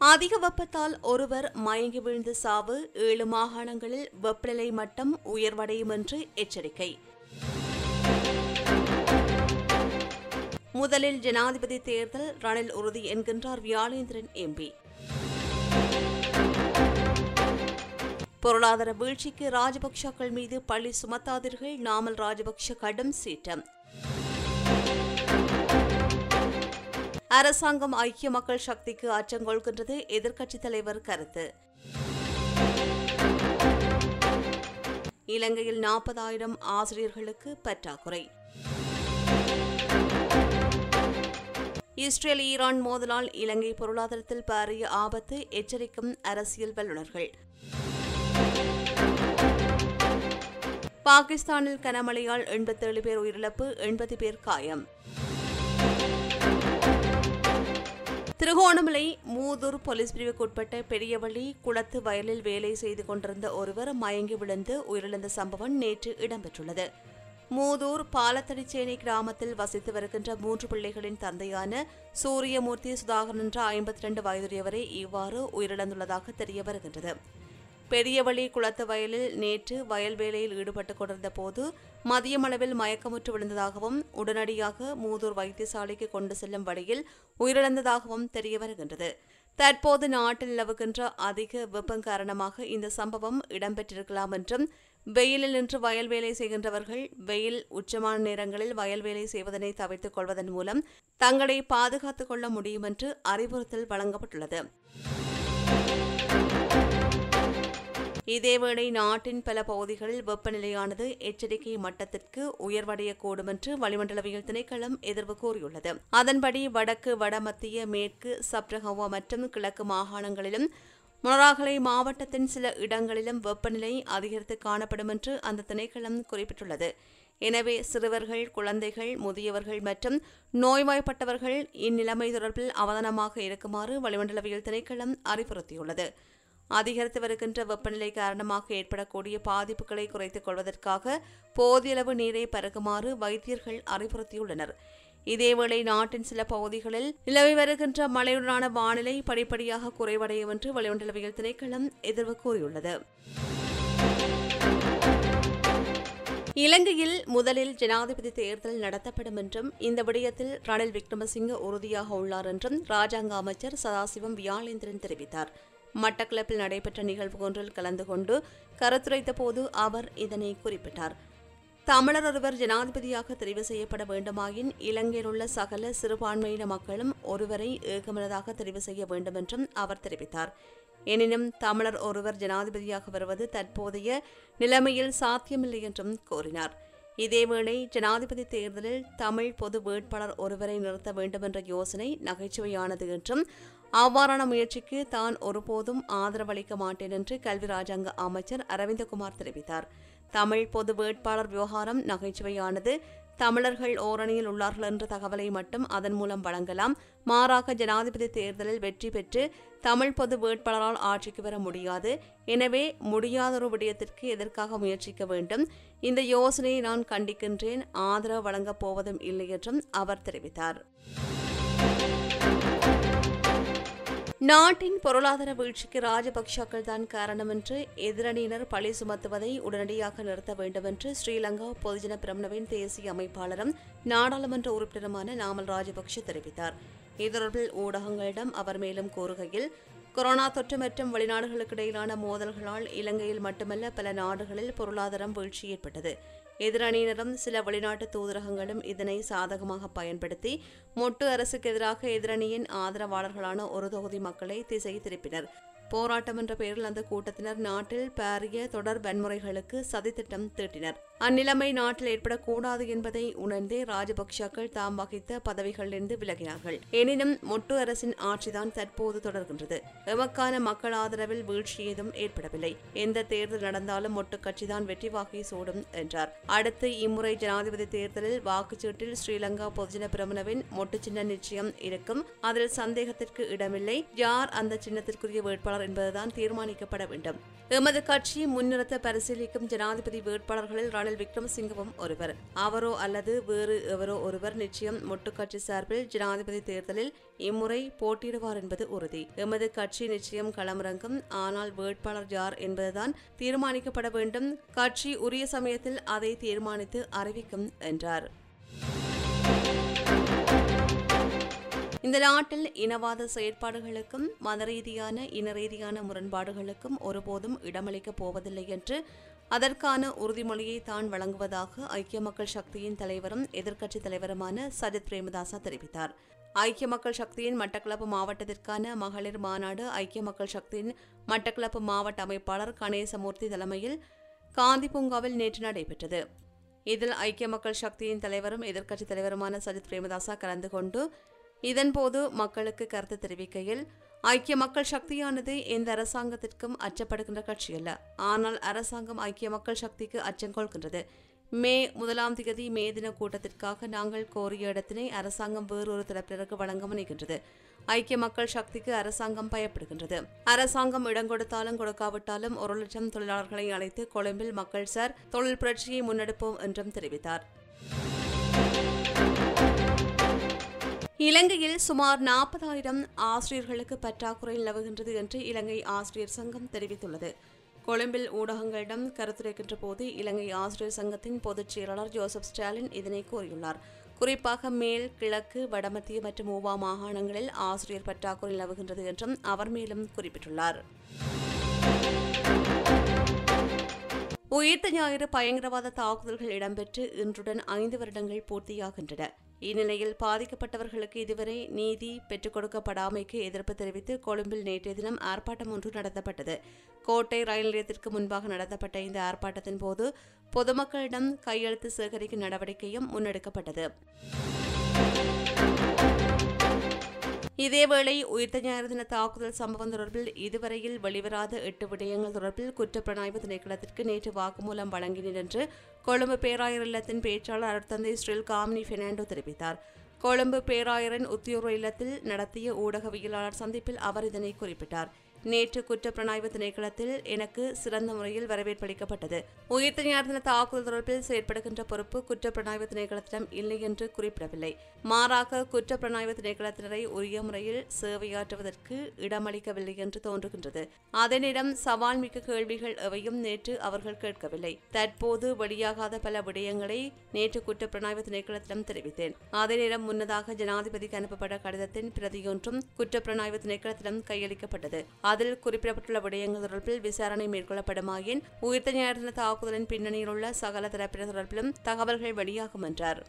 அதிக வெப்பத்தால் ஒருவர் மயங்கி விழுந்து சாவு ஏழு மாகாணங்களில் வெப்பநிலை மட்டம் உயர்வடையும் என்று எச்சரிக்கை முதலில் ஜனாதிபதி தேர்தல் ரணில் உறுதி என்கின்றார் வியாழேந்திரன் எம்பி பொருளாதார வீழ்ச்சிக்கு ராஜபக்சக்கள் மீது பள்ளி சுமத்தாதீர்கள் நாமல் ராஜபக்ஷ கடும் சீற்றம் அரசாங்கம் ஐக்கிய மக்கள் சக்திக்கு அச்சம் கொள்கின்றது எதிர்க்கட்சித் தலைவர் கருத்து இலங்கையில் நாற்பதாயிரம் ஆசிரியர்களுக்கு பற்றாக்குறை இஸ்ரேல் ஈரான் மோதலால் இலங்கை பொருளாதாரத்தில் பாரிய ஆபத்து எச்சரிக்கும் அரசியல் வல்லுநர்கள் பாகிஸ்தானில் கனமழையால் எண்பத்தேழு பேர் உயிரிழப்பு எண்பது பேர் காயம் திருகோணமலை மூதூர் போலீஸ் பிரிவுக்குட்பட்ட பெரியவள்ளி குளத்து வயலில் வேலை செய்து கொண்டிருந்த ஒருவர் மயங்கி விழுந்து உயிரிழந்த சம்பவம் நேற்று இடம்பெற்றுள்ளது மூதூர் பாலத்தடிச்சேனை கிராமத்தில் வசித்து வருகின்ற மூன்று பிள்ளைகளின் தந்தையான சூரியமூர்த்தி சுதாகரன் என்ற ஐம்பத்தி ரெண்டு வயதுடையவரை இவ்வாறு உயிரிழந்துள்ளதாக தெரிய வருகின்றது பெரியவழி குளத்து வயலில் நேற்று வயல் வேலையில் ஈடுபட்டுக் கொண்டிருந்த போது மதியமளவில் மயக்கமுற்று விழுந்ததாகவும் உடனடியாக மூதூர் வைத்தியசாலைக்கு கொண்டு செல்லும் வழியில் உயிரிழந்ததாகவும் தெரிய வருகின்றது தற்போது நாட்டில் நிலவுகின்ற அதிக வெப்பம் காரணமாக இந்த சம்பவம் இடம்பெற்றிருக்கலாம் என்றும் வெயிலில் நின்று வயல் வேலை செய்கின்றவர்கள் வெயில் உச்சமான நேரங்களில் வயல் வேலை செய்வதனை தவிர்த்துக் கொள்வதன் மூலம் தங்களை பாதுகாத்துக் கொள்ள முடியும் என்று அறிவுறுத்தல் வழங்கப்பட்டுள்ளது இதேவேளை நாட்டின் பல பகுதிகளில் வெப்பநிலையானது எச்சரிக்கை மட்டத்திற்கு உயர்வடையக்கூடும் என்று வளிமண்டலவியல் திணைக்களம் எதிர்வு கூறியுள்ளது அதன்படி வடக்கு வடமத்திய மேற்கு சப்ரகவா மற்றும் கிழக்கு மாகாணங்களிலும் மொனராகலை மாவட்டத்தின் சில இடங்களிலும் வெப்பநிலை அதிகரித்து காணப்படும் என்று அந்த திணைக்களம் குறிப்பிட்டுள்ளது எனவே சிறுவர்கள் குழந்தைகள் முதியவர்கள் மற்றும் நோய்வாய்ப்பட்டவர்கள் இந்நிலைமை தொடர்பில் அவதானமாக இருக்குமாறு வளிமண்டலவியல் திணைக்களம் அறிவுறுத்தியுள்ளது அதிகரித்து வருகின்ற வெப்பநிலை காரணமாக ஏற்படக்கூடிய பாதிப்புகளை குறைத்துக் கொள்வதற்காக போதியளவு நீரை பருகுமாறு வைத்தியர்கள் அறிவுறுத்தியுள்ளனர் இதேவேளை நாட்டின் சில பகுதிகளில் நிலவி வருகின்ற மழையுடனான வானிலை படிப்படியாக குறைவடையும் என்று வளிமண்டலவியல் திணைக்களம் எதிர்வு கூறியுள்ளது இலங்கையில் முதலில் ஜனாதிபதி தேர்தல் நடத்தப்படும் என்றும் இந்த விடயத்தில் ரணில் விக்ரமசிங்க உறுதியாக உள்ளார் என்றும் ராஜாங்க அமைச்சர் சதாசிவம் வியாழேந்திரன் தெரிவித்தார் மட்டக்களப்பில் நடைபெற்ற நிகழ்வு ஒன்றில் கலந்து கொண்டு கருத்துரைத்த போது அவர் இதனை குறிப்பிட்டார் தமிழர் ஒருவர் ஜனாதிபதியாக தெரிவு செய்யப்பட வேண்டுமாயின் இலங்கையில் உள்ள சகல சிறுபான்மையின மக்களும் ஒருவரை ஏகமனதாக தெரிவு செய்ய வேண்டும் என்றும் அவர் தெரிவித்தார் எனினும் தமிழர் ஒருவர் ஜனாதிபதியாக வருவது தற்போதைய நிலைமையில் சாத்தியமில்லை என்றும் கூறினார் இதேவேளை ஜனாதிபதி தேர்தலில் தமிழ் பொது வேட்பாளர் ஒருவரை நிறுத்த வேண்டும் என்ற யோசனை நகைச்சுவையானது என்றும் அவ்வாறான முயற்சிக்கு தான் ஒருபோதும் ஆதரவளிக்க மாட்டேன் என்று கல்வி ராஜாங்க அமைச்சர் அரவிந்தகுமார் தெரிவித்தார் தமிழ் பொது வேட்பாளர் விவகாரம் நகைச்சுவையானது தமிழர்கள் ஓரணியில் உள்ளார்கள் என்ற தகவலை மட்டும் அதன் மூலம் வழங்கலாம் மாறாக ஜனாதிபதி தேர்தலில் வெற்றி பெற்று தமிழ் பொது வேட்பாளரால் ஆட்சிக்கு வர முடியாது எனவே முடியாதொரு விடயத்திற்கு எதற்காக முயற்சிக்க வேண்டும் இந்த யோசனையை நான் கண்டிக்கின்றேன் ஆதரவு வழங்கப் போவதும் இல்லை என்றும் அவர் தெரிவித்தார் நாட்டின் பொருளாதார வீழ்ச்சிக்கு ராஜபக்ஷக்கள் தான் காரணம் என்று எதிரணியினர் பழி சுமத்துவதை உடனடியாக நிறுத்த வேண்டும் என்று ஸ்ரீலங்கா பொதுஜன பிரமணவின் தேசிய அமைப்பாளரும் நாடாளுமன்ற உறுப்பினருமான நாமல் ராஜபக்ஷ தெரிவித்தார் இது தொடர்பில் ஊடகங்களிடம் அவர் மேலும் கூறுகையில் கொரோனா தொற்று மற்றும் வெளிநாடுகளுக்கு இடையிலான மோதல்களால் இலங்கையில் மட்டுமல்ல பல நாடுகளில் பொருளாதாரம் வீழ்ச்சி ஏற்பட்டது எதிரணியினரும் சில வெளிநாட்டு தூதரகங்களும் இதனை சாதகமாக பயன்படுத்தி மொட்டு அரசுக்கு எதிராக எதிரணியின் ஆதரவாளர்களான ஒரு தொகுதி மக்களை திசை திருப்பினர் போராட்டம் என்ற பெயரில் அந்த கூட்டத்தினர் நாட்டில் பாரிய தொடர் வன்முறைகளுக்கு சதித்திட்டம் தீட்டினர் அந்நிலைமை நாட்டில் ஏற்படக்கூடாது என்பதை உணர்ந்தே ராஜபக்ஷக்கள் தாம் வகித்த பதவிகளிலிருந்து விலகினார்கள் எனினும் மொட்டு அரசின் ஆட்சிதான் தற்போது தொடர்கின்றது எமக்கான மக்கள் ஆதரவில் வீழ்ச்சி ஏதும் ஏற்படவில்லை எந்த தேர்தல் நடந்தாலும் மொட்டு கட்சிதான் வெற்றி வாகை சூடும் என்றார் அடுத்து இம்முறை ஜனாதிபதி தேர்தலில் வாக்குச்சீட்டில் ஸ்ரீலங்கா பொதுஜன பிரமுனவின் மொட்டு சின்ன நிச்சயம் இருக்கும் அதில் சந்தேகத்திற்கு இடமில்லை யார் அந்த சின்னத்திற்குரிய வேட்பாளர் என்பதுதான் தீர்மானிக்கப்பட வேண்டும் எமது கட்சி முன்னிறுத்த பரிசீலிக்கும் ஜனாதிபதி வேட்பாளர்களில் ரணில் ரணில் விக்ரமசிங்கவும் ஒருவர் அவரோ அல்லது வேறு எவரோ ஒருவர் நிச்சயம் மொட்டுக்கட்சி சார்பில் ஜனாதிபதி தேர்தலில் இம்முறை போட்டியிடுவார் என்பது உறுதி எமது கட்சி நிச்சயம் களமிறங்கும் ஆனால் வேட்பாளர் யார் என்பதுதான் தீர்மானிக்கப்பட வேண்டும் கட்சி உரிய சமயத்தில் அதை தீர்மானித்து அறிவிக்கும் என்றார் இந்த நாட்டில் இனவாத செயற்பாடுகளுக்கும் மத ரீதியான இன ரீதியான முரண்பாடுகளுக்கும் ஒருபோதும் இடமளிக்கப் போவதில்லை என்று அதற்கான உறுதிமொழியை தான் வழங்குவதாக ஐக்கிய மக்கள் சக்தியின் தலைவரும் எதிர்க்கட்சித் தலைவருமான சஜித் பிரேமதாசா தெரிவித்தார் ஐக்கிய மக்கள் சக்தியின் மட்டக்களப்பு மாவட்டத்திற்கான மகளிர் மாநாடு ஐக்கிய மக்கள் சக்தியின் மட்டக்களப்பு மாவட்ட அமைப்பாளர் கணேசமூர்த்தி தலைமையில் காந்தி பூங்காவில் நேற்று நடைபெற்றது இதில் ஐக்கிய மக்கள் சக்தியின் தலைவரும் எதிர்க்கட்சித் தலைவருமான சஜித் பிரேமதாசா கலந்து கொண்டு இதன்போது மக்களுக்கு கருத்து தெரிவிக்கையில் ஐக்கிய மக்கள் சக்தியானது எந்த அரசாங்கத்திற்கும் அச்சப்படுகின்ற கட்சி அல்ல ஆனால் அரசாங்கம் ஐக்கிய மக்கள் சக்திக்கு அச்சம் கொள்கின்றது மே முதலாம் திகதி மே தின கூட்டத்திற்காக நாங்கள் கோரிய இடத்தினை அரசாங்கம் வேறொரு தரப்பினருக்கு வழங்க முனைகின்றது ஐக்கிய மக்கள் சக்திக்கு அரசாங்கம் பயப்படுகின்றது அரசாங்கம் இடம் கொடுத்தாலும் கொடுக்காவிட்டாலும் ஒரு லட்சம் தொழிலாளர்களை அழைத்து கொழும்பில் மக்கள் சார் தொழில் புரட்சியை முன்னெடுப்போம் என்றும் தெரிவித்தார் இலங்கையில் சுமார் நாற்பதாயிரம் ஆசிரியர்களுக்கு பற்றாக்குறை நிலவுகின்றது என்று இலங்கை ஆசிரியர் சங்கம் தெரிவித்துள்ளது கொழும்பில் ஊடகங்களிடம் கருத்துரைக்கின்ற போது இலங்கை ஆசிரியர் சங்கத்தின் பொதுச் செயலாளர் ஜோசப் ஸ்டாலின் இதனை கூறியுள்ளார் குறிப்பாக மேல் கிழக்கு வடமத்திய மற்றும் ஊவா மாகாணங்களில் ஆசிரியர் பற்றாக்குறை நிலவுகின்றது என்றும் அவர் மேலும் குறிப்பிட்டுள்ளார் உயிர்த்த ஞாயிறு பயங்கரவாத தாக்குதல்கள் இடம்பெற்று இன்றுடன் ஐந்து வருடங்கள் பூர்த்தியாகின்றன இந்நிலையில் பாதிக்கப்பட்டவர்களுக்கு இதுவரை நீதி பெற்றுக் கொடுக்கப்படாமைக்கு எதிர்ப்பு தெரிவித்து கொழும்பில் நேற்றைய தினம் ஆர்ப்பாட்டம் ஒன்று நடத்தப்பட்டது கோட்டை ரயில் நிலையத்திற்கு முன்பாக நடத்தப்பட்ட இந்த ஆர்ப்பாட்டத்தின் போது பொதுமக்களிடம் கையெழுத்து சேகரிக்கும் நடவடிக்கையும் முன்னெடுக்கப்பட்டது இதேவேளை உயிர்த்த ஞாயிறு தின தாக்குதல் சம்பவம் தொடர்பில் இதுவரையில் வெளிவராத எட்டு விடயங்கள் தொடர்பில் குற்றப்புலனாய்வு திணைக்களத்திற்கு நேற்று வாக்குமூலம் வழங்கினர் என்று கொழும்பு பேராயர் இல்லத்தின் பேச்சாளர் அருட்தந்தை ஸ்ரில் காமினி பெர்னாண்டோ தெரிவித்தார் கொழும்பு பேராயரின் உத்தியோக இல்லத்தில் நடத்திய ஊடகவியலாளர் சந்திப்பில் அவர் இதனை குறிப்பிட்டார் நேற்று குற்றப்புலனாய்வு திணைக்களத்தில் எனக்கு சிறந்த முறையில் வரவேற்பளிக்கப்பட்டது உயிர்த்த ஞாயிறு தின தாக்குதல் தொடர்பில் செயற்படுகின்ற பொறுப்பு குற்றப்புலனாய்வு திணைக்களத்திடம் இல்லை என்று குறிப்பிடவில்லை மாறாக குற்றப்புலனாய்வு திணைக்களத்தினரை உரிய முறையில் சேவையாற்றுவதற்கு இடமளிக்கவில்லை என்று தோன்றுகின்றது அதனிடம் சவால் மிக்க கேள்விகள் எவையும் நேற்று அவர்கள் கேட்கவில்லை தற்போது வெளியாகாத பல விடயங்களை நேற்று குற்றப்புலனாய்வு திணைக்களத்திடம் தெரிவித்தேன் அதே நேரம் முன்னதாக ஜனாதிபதிக்கு அனுப்பப்பட்ட கடிதத்தின் பிரதியொன்றும் குற்றப்புலனாய்வு திணைக்களத்திடம் கையளிக்கப்பட்டது அதில் குறிப்பிடப்பட்டுள்ள விடயங்கள் தொடர்பில் விசாரணை மேற்கொள்ளப்படுமாயின் உயிர்த்த ஞாயிறு தின தாக்குதலின் பின்னணியில் உள்ள சகல தரப்பினர் தொடர்பிலும் தகவல்கள் வெளியாகும் என்றார்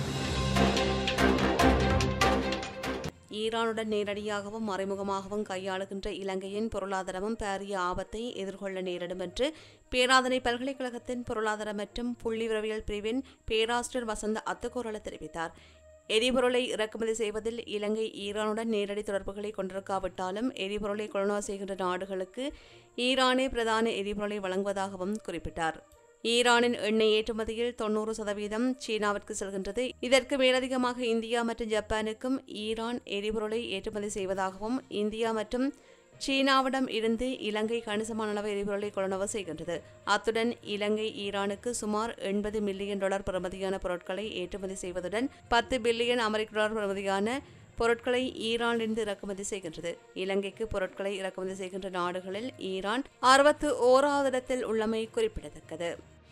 ஈரானுடன் நேரடியாகவும் மறைமுகமாகவும் கையாளுகின்ற இலங்கையின் பொருளாதாரமும் பாரிய ஆபத்தை எதிர்கொள்ள நேரிடும் என்று பேராதனை பல்கலைக்கழகத்தின் பொருளாதார மற்றும் புள்ளிவிரவியல் பிரிவின் பேராசிரியர் வசந்த அத்துக்கூறல தெரிவித்தார் எரிபொருளை இறக்குமதி செய்வதில் இலங்கை ஈரானுடன் நேரடி தொடர்புகளை கொண்டிருக்காவிட்டாலும் எரிபொருளை கொள்வனவு செய்கின்ற நாடுகளுக்கு ஈரானே பிரதான எரிபொருளை வழங்குவதாகவும் குறிப்பிட்டார் ஈரானின் எண்ணெய் ஏற்றுமதியில் தொன்னூறு சதவீதம் சீனாவிற்கு செல்கின்றது இதற்கு மேலதிகமாக இந்தியா மற்றும் ஜப்பானுக்கும் ஈரான் எரிபொருளை ஏற்றுமதி செய்வதாகவும் இந்தியா மற்றும் சீனாவிடம் இருந்து இலங்கை கணிசமான அளவு எரிபொருளை கொள்வனவு செய்கின்றது அத்துடன் இலங்கை ஈரானுக்கு சுமார் எண்பது மில்லியன் டாலர் பெறுமதியான பொருட்களை ஏற்றுமதி செய்வதுடன் பத்து பில்லியன் அமெரிக்க டாலர் பெறுமதியான பொருட்களை ஈரானிலிருந்து இறக்குமதி செய்கின்றது இலங்கைக்கு பொருட்களை இறக்குமதி செய்கின்ற நாடுகளில் ஈரான் அறுபத்து ஓராவது இடத்தில் உள்ளமை குறிப்பிடத்தக்கது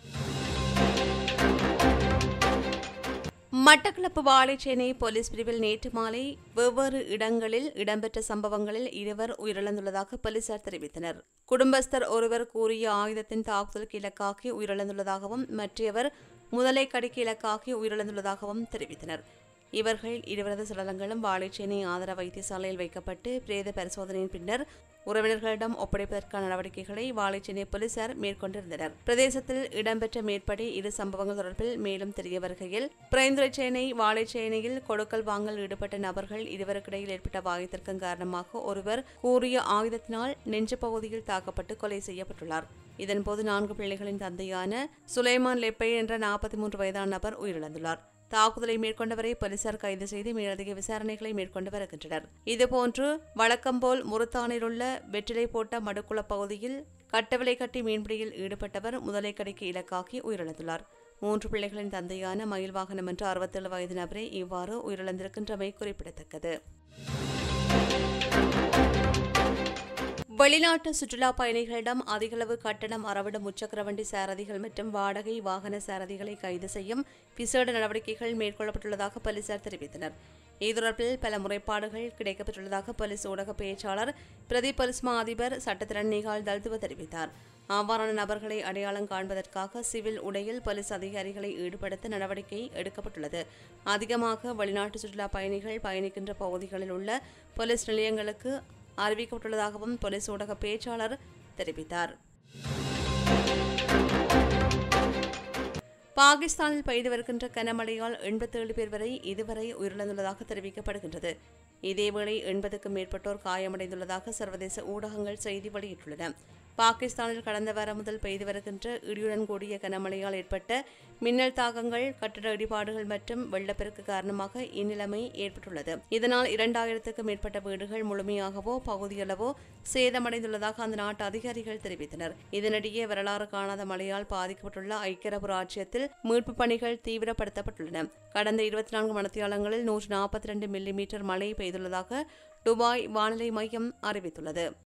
மட்டக்களப்பு வாழைச்சேனை போலீஸ் பிரிவில் நேற்று மாலை வெவ்வேறு இடங்களில் இடம்பெற்ற சம்பவங்களில் இருவர் உயிரிழந்துள்ளதாக போலீசார் தெரிவித்தனர் குடும்பஸ்தர் ஒருவர் கூறிய ஆயுதத்தின் தாக்குதலுக்கு இலக்காகி உயிரிழந்துள்ளதாகவும் மற்றவர் முதலை கடிக்கு இலக்காகி உயிரிழந்துள்ளதாகவும் தெரிவித்தனர் இவர்கள் இருவரது சடலங்களும் வாழைச்சேனை ஆதர வைத்தியசாலையில் வைக்கப்பட்டு பிரேத பரிசோதனையின் பின்னர் உறவினர்களிடம் ஒப்படைப்பதற்கான நடவடிக்கைகளை வாழைச்சேனை போலீசார் மேற்கொண்டிருந்தனர் பிரதேசத்தில் இடம்பெற்ற மேற்படி இரு சம்பவங்கள் தொடர்பில் மேலும் தெரிய வருகையில் பிரைந்துரைச்சேனை வாழைச்சேனையில் கொடுக்கல் வாங்கல் ஈடுபட்ட நபர்கள் இருவருக்கிடையில் ஏற்பட்ட வாயுத்திற்கும் காரணமாக ஒருவர் கூறிய ஆயுதத்தினால் நெஞ்சு பகுதியில் தாக்கப்பட்டு கொலை செய்யப்பட்டுள்ளார் இதன்போது நான்கு பிள்ளைகளின் தந்தையான சுலைமான் லெப்பை என்ற நாற்பத்தி மூன்று வயதான நபர் உயிரிழந்துள்ளார் தாக்குதலை மேற்கொண்டவரை போலீசார் கைது செய்து மேலதிக விசாரணைகளை மேற்கொண்டு வருகின்றனர் இதுபோன்று வழக்கம்போல் முருத்தானில் உள்ள வெற்றிலை போட்ட மடுக்குள பகுதியில் கட்டவிலை கட்டி மீன்பிடியில் ஈடுபட்டவர் முதலை கடைக்கு இலக்காகி உயிரிழந்துள்ளார் மூன்று பிள்ளைகளின் தந்தையான மயில் வாகனம் என்ற அறுபத்தேழு வயது நபரே இவ்வாறு உயிரிழந்திருக்கின்றமை குறிப்பிடத்தக்கது வெளிநாட்டு சுற்றுலா பயணிகளிடம் அதிகளவு கட்டணம் அறவிடும் முச்சக்கரவண்டி சாரதிகள் மற்றும் வாடகை வாகன சாரதிகளை கைது செய்யும் விசேட நடவடிக்கைகள் மேற்கொள்ளப்பட்டுள்ளதாக போலீசார் தெரிவித்தனர் இது தொடர்பில் பல முறைப்பாடுகள் கிடைக்கப்பட்டுள்ளதாக போலீஸ் ஊடக பேச்சாளர் பிரதி போலீஸ் மா அதிபர் சட்டத்திறன் நிகால் தல்துவ தெரிவித்தார் அவ்வாறான நபர்களை அடையாளம் காண்பதற்காக சிவில் உடையில் போலீஸ் அதிகாரிகளை ஈடுபடுத்த நடவடிக்கை எடுக்கப்பட்டுள்ளது அதிகமாக வெளிநாட்டு சுற்றுலா பயணிகள் பயணிக்கின்ற பகுதிகளில் உள்ள போலீஸ் நிலையங்களுக்கு அறிவிக்கப்பட்டுள்ளதாகவும் போலீஸ் ஊடக பேச்சாளர் தெரிவித்தார் பாகிஸ்தானில் பெய்து வருகின்ற கனமழையால் எண்பத்தேழு பேர் வரை இதுவரை உயிரிழந்துள்ளதாக தெரிவிக்கப்படுகின்றது இதேவேளை எண்பதுக்கும் மேற்பட்டோர் காயமடைந்துள்ளதாக சர்வதேச ஊடகங்கள் செய்தி வெளியிட்டுள்ளன பாகிஸ்தானில் கடந்த வாரம் முதல் பெய்து வருகின்ற இடியுடன் கூடிய கனமழையால் ஏற்பட்ட மின்னல் தாக்கங்கள் கட்டட இடிபாடுகள் மற்றும் வெள்ளப்பெருக்கு காரணமாக இந்நிலைமை ஏற்பட்டுள்ளது இதனால் இரண்டாயிரத்துக்கும் மேற்பட்ட வீடுகள் முழுமையாகவோ பகுதியளவோ சேதமடைந்துள்ளதாக அந்த நாட்டு அதிகாரிகள் தெரிவித்தனர் இதனிடையே வரலாறு காணாத மழையால் பாதிக்கப்பட்டுள்ள ஐக்கிய அரபு ராஜ்யத்தில் மீட்புப் பணிகள் தீவிரப்படுத்தப்பட்டுள்ளன கடந்த இருபத்தி நான்கு மணித்தியாலங்களில் நூற்று நாற்பத்தி ரெண்டு மில்லிமீட்டர் மழை பெய்துள்ளதாக துபாய் வானிலை மையம் அறிவித்துள்ளது